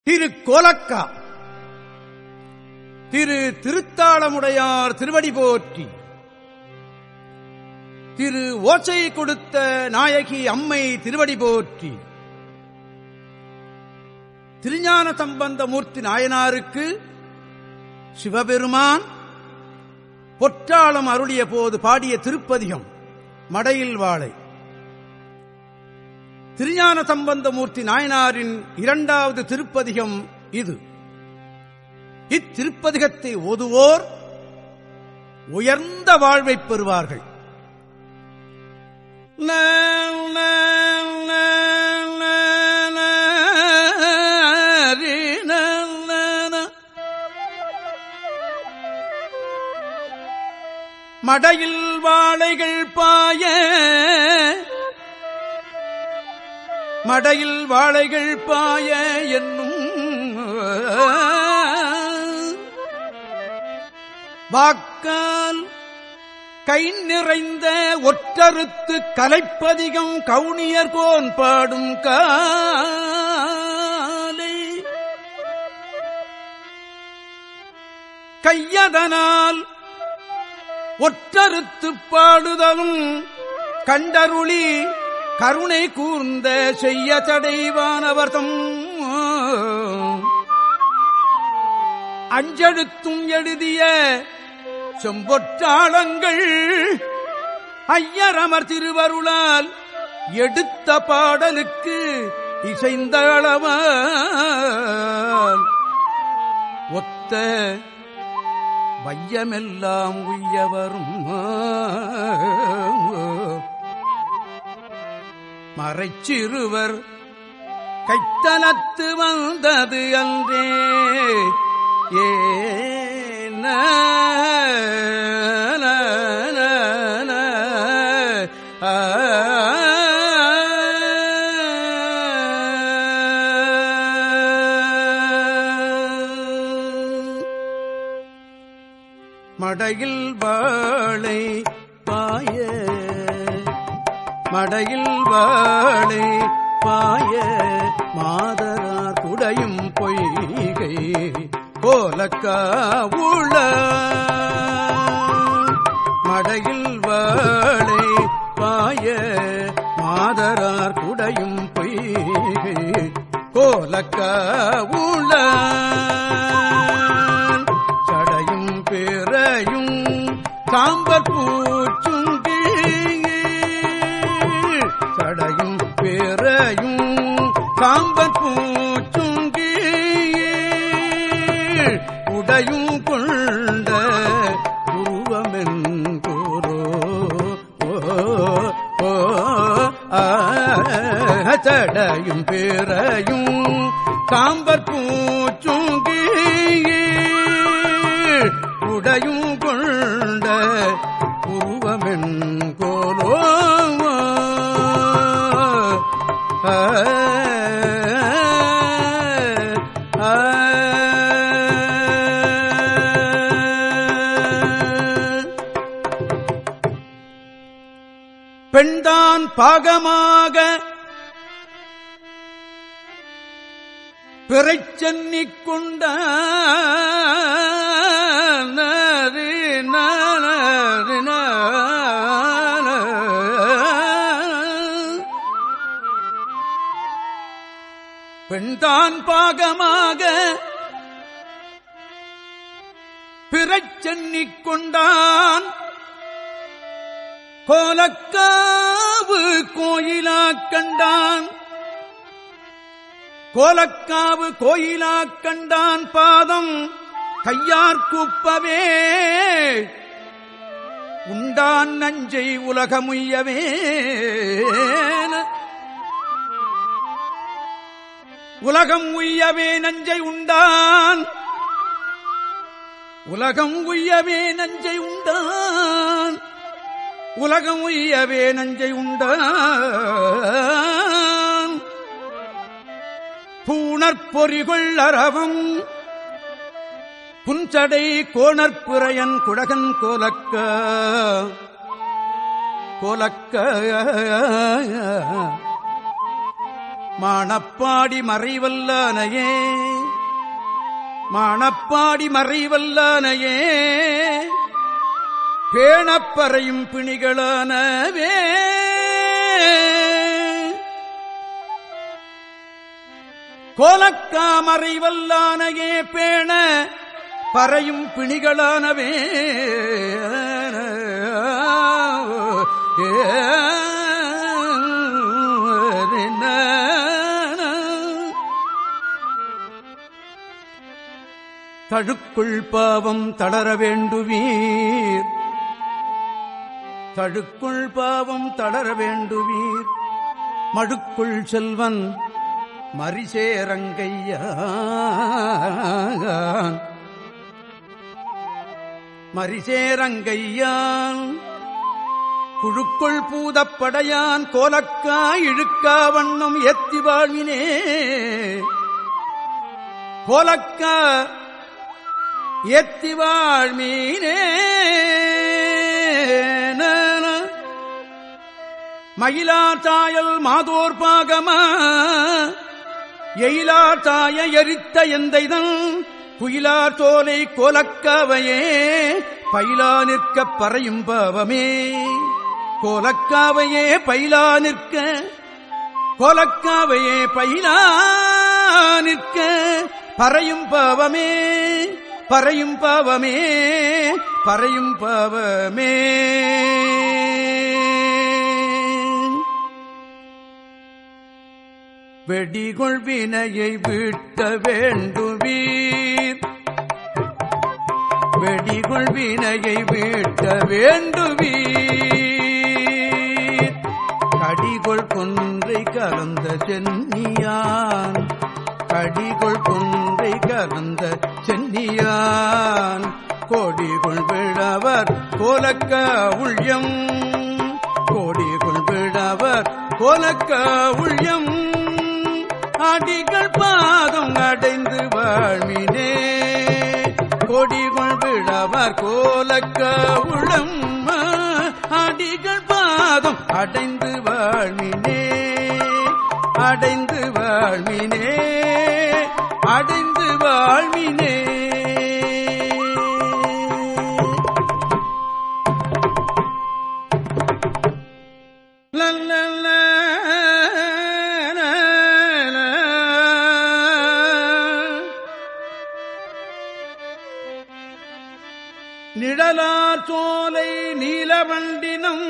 திரு கோலக்கா திரு திருத்தாளமுடையார் திருவடி போற்றி திரு ஓச்சை கொடுத்த நாயகி அம்மை திருவடி போற்றி திருஞான சம்பந்த மூர்த்தி நாயனாருக்கு சிவபெருமான் பொற்றாளம் அருளிய போது பாடிய திருப்பதிகம் மடையில் வாழை திருஞான சம்பந்தமூர்த்தி நாயனாரின் இரண்டாவது திருப்பதிகம் இது இத்திருப்பதிகத்தை ஓதுவோர் உயர்ந்த வாழ்வைப் பெறுவார்கள் ந, ந, ந, ந, ந, ரி, ந, ந, ந. மடையில் வாழைகள் பாய மடையில் வாழைகள் பாய என்னும் வாக்கால் கை நிறைந்த ஒற்றறுத்து கலைப்பதிகம் கவுனியர் கோன் பாடும் காலை கையதனால் ஒற்றறுத்து பாடுதலும் கண்டருளி கருணை கூர்ந்த செய்ய தடைவானவர்தம் அஞ்செழுத்தும் எழுதிய செம்பொற்றாளங்கள் ஐயரமர் திருவருளால் எடுத்த பாடலுக்கு இசைந்த அளவால் ஒத்த வையமெல்லாம் உய்யவரும் மறைச்சிறுவர் கைத்தலத்து வந்தது அன்றே ஏன மடையில் வாழை பாய மடையில் வாழை பாய மாதரார் குடையும் பொய்கை கோலக்காவுள மடையில் வாழை பாய மாதரார் குடையும் பொய்கை கோலக்காவுள சடையும் பிறையும் சாம்பற் பூச்சுங்கி சடையும் பிறையும் சாம்பற் பூச்சுங்கி உடையும் கொண்ட உருவமென் கூறோ சடையும் பிறையும் சாம்பற் பூச்சுங்கி உடையும் கொண்ட உருவமென் கோலோ ஆ, ஆ, பெண்தான் பாகமாக பிறைச்சென்னிக் கொண்ட பெண்தான் பாகமாக பிறச்சென்னிக் கொண்டான் கோலக்காவு கோயிலாக் கண்டான் கோலக்காவு கோயிலாக் கண்டான் பாதம் கையார் கூப்பவே உண்டான் நஞ்சை உலகமுய்யவே உலகம் உய்யவே நஞ்சை உண்டான் உலகம் உய்யவே நஞ்சை உண்டான் உலகம் உய்யவே நஞ்சை உண்டான் பூணற்பொறிகொள் அரவம் புஞ்சடை கோணற்பிறையன் குடகன் கோலக்க கோலக்க மானப்பாடி மறைவல்லானையே மானப்பாடி மறைவல்லானையே பேணப்பறையும் பிணிகளானவே கோலக்காமறை வல்லானையே பேண பறையும் பிணிகளானவே தழுக்குள் பாவம் தளர வேண்டுவீர் தழுக்குள் பாவம் தளர வேண்டுவீர் மடுக்குள் செல்வன் மரிசேரங்கையான் மரிசேரங்கையான் குழுக்குள் பூதப்படையான் கோலக்கா இழுக்கா வண்ணம் எத்தி வாழ்வினே கோலக்கா எத்தி வாழ்மீனே மயிலாச்சாயல் மாதோர் பாகமா எயிலாச்சாய எரித்த எந்தைதன் குயிலார் தோலை கோலக்காவையே பயிலா நிற்க பறையும் பாவமே கோலக்காவையே பயிலா நிற்க கோலக்காவையே பயிலா நிற்க பறையும் பாவமே பறையும் பாவமே பறையும் பாவமே வெடிகொள் வினையை வீட்ட வேண்டுவீர் வெடிகொள் வினையை வீட்ட வேண்டுவீர் கடிகொள் கொன்றை கலந்த சென்னியான் கடிகொள் கொன்றை கலந்த சென்னியான் கோடிகொள் விழவர் கோலக்க உள்யம் கோடிகொள் விழவர் கோலக்க உள்யம் அடிகள் பாதம் அடைந்து வாழ்மினே கொடிகள் விழவர் கோலக்க உளம் அடிகள் பாதம் அடைந்து வாழ்மினே அடைந்து வாழ்மினே அடைந்து வாழ்மினே லல்லல்ல நிழலார் சோலை நீலவண்டினம்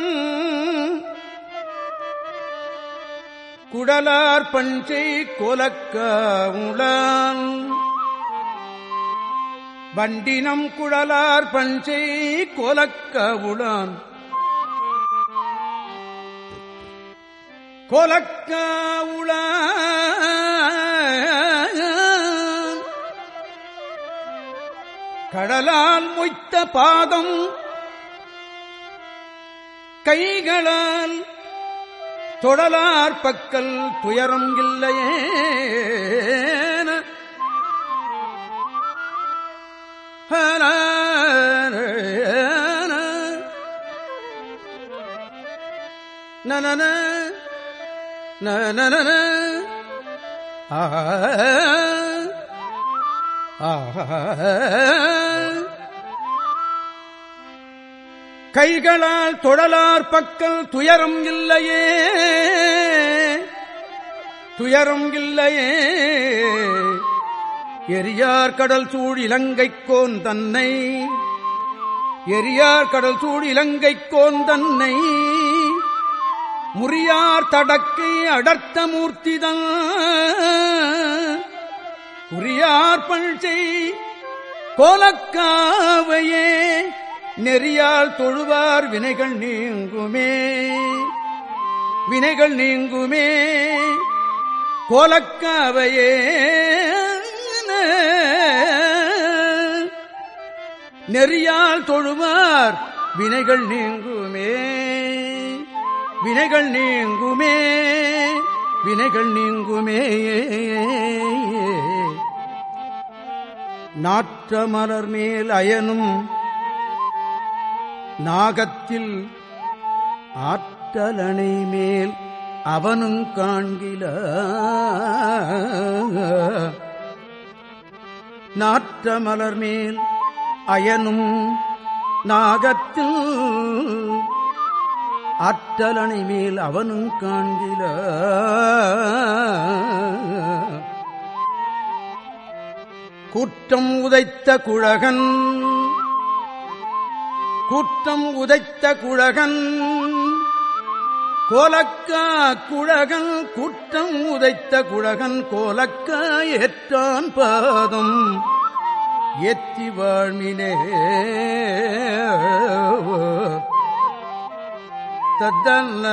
குடலார் பஞ்சை கொலக்க உளான் வண்டினம் குழலார் பஞ்சை கொலக்க உளான் கொலக்க உளான் கடலால் மொய்த்த பாதம் கைகளால் தொடலார் பக்கல் துயரம் இல்லையே நனன நனன ஆ கைகளால் தொழலார் பக்கல் துயரம் இல்லையே துயரம் இல்லையே எரியார் கடல் சூழ் இலங்கைக்கோன் தன்னை எரியார் கடல் சூழ் இலங்கைக்கோன் தன்னை முறியார் தடக்கை அடர்த்த மூர்த்திதான் குறியார் பஞ்சை கோலக்காவையே நெறியால் தொழுவார் வினைகள் நீங்குமே வினைகள் நீங்குமே கோலக்காவையே நெறியால் தொழுவார் வினைகள் நீங்குமே வினைகள் நீங்குமே வினைகள் நீங்குமே நாற்ற மலர் மேல் அயனும் நாகத்தில் ஆற்றலணை மேல் அவனும் காண்கில நாற்ற மலர் மேல் அயனும் நாகத்தில் ஆற்றலணை மேல் அவனும் காண்கில கூட்டம் உதைத்த குழகன் கூட்டம் உதைத்த குழகன் கோலக்கா குழகன் கூட்டம் உதைத்த குழகன் கோலக்கா ஏற்றான் பாதம் எத்தி வாழ்மினே தத்தல்ல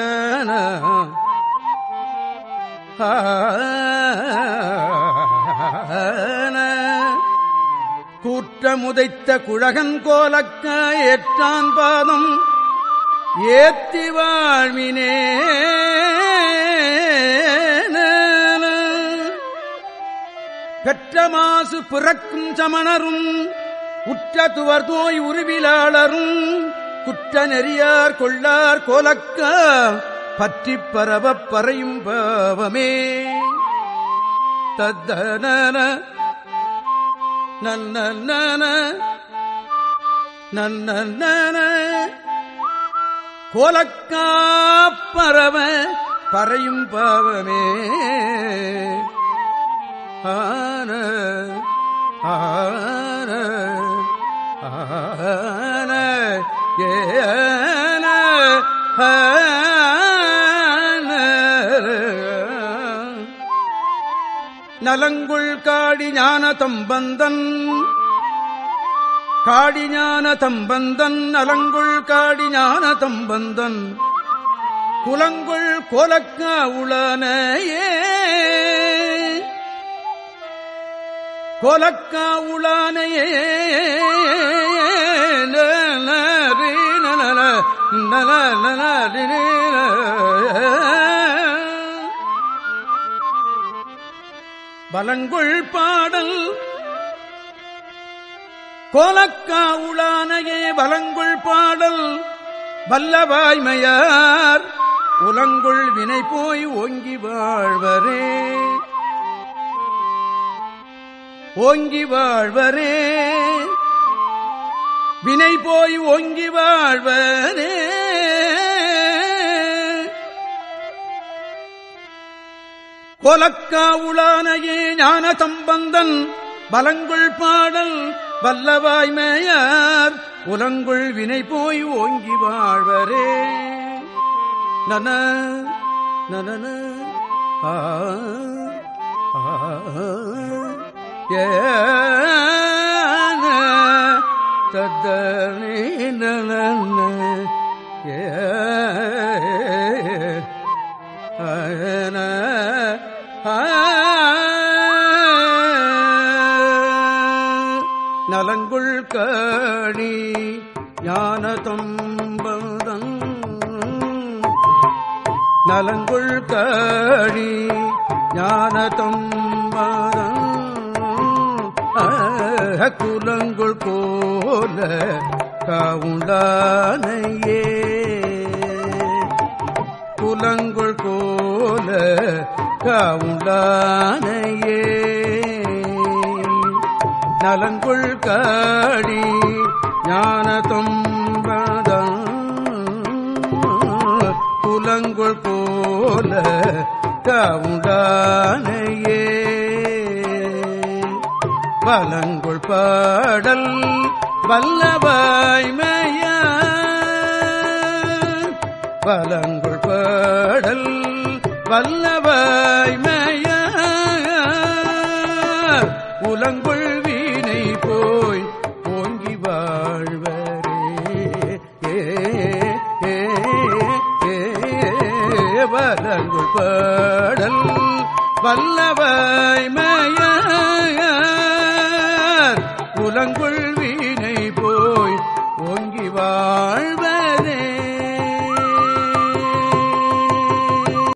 கூற்றமுதைத்த குழகன் கோலக்க ஏற்றான் பாதம் ஏத்தி வாழ்மினே பெற்ற மாசு பிறக்கும் சமணரும் உற்ற துவர் தோய் உருவிலாளரும் குற்ற நெறியார் கொள்ளார் கோலக்க பற்றி பரவப் பறையும் பாவமே தத்தன நன்ன நன்ன கோலக்கா பரவ பறையும் பாவமே ஆன ஆன ஆன ஏன நலங்குள் காடி ஞான தம்பந்தன் காடி ஞான தம்பந்தன் நலங்குள் காடி ஞான தம்பந்தன் குலங்குள் கோலக்க உளனையே கோலக்க உளானையே பலங்குள் பாடல் கோலக்காவுளானையே வலங்குள் பாடல் வல்லவாய்மையார் உலங்குள் வினை போய் ஓங்கி வாழ்வரே ஓங்கி வாழ்வரே வினை போய் ஓங்கி வாழ்வரே கோலக்காவுளானையே ஞான சம்பந்தன் பலங்குள் பாடல் வல்லவாய்மையார் உலங்குள் வினை போய் ஓங்கி வாழ்வரே நன நனன ஆ ஏன தத்தனே நலன ஏ ஆன நலங்குள் காணி ஞான தொம்பதம் நலங்குள் காணி ஞான தொம்பதம் குலங்குள் கோல காவுண்டானையே குலங்குள் கோல காவுண்டானையே நலங்குள் காடி ஞான தொம்பதம் குலங்குள் போல காவுண்டானையே வலங்குள் பாடல் வல்லவாய்மைய வலங்குள் பாடல் வல்லவாய்மைய உலங்குள் வீணை போய் ஓங்கி வாழ்வரே ஏ ஏ ஏ வலங்குள் பாடல் வல்லவாய்மை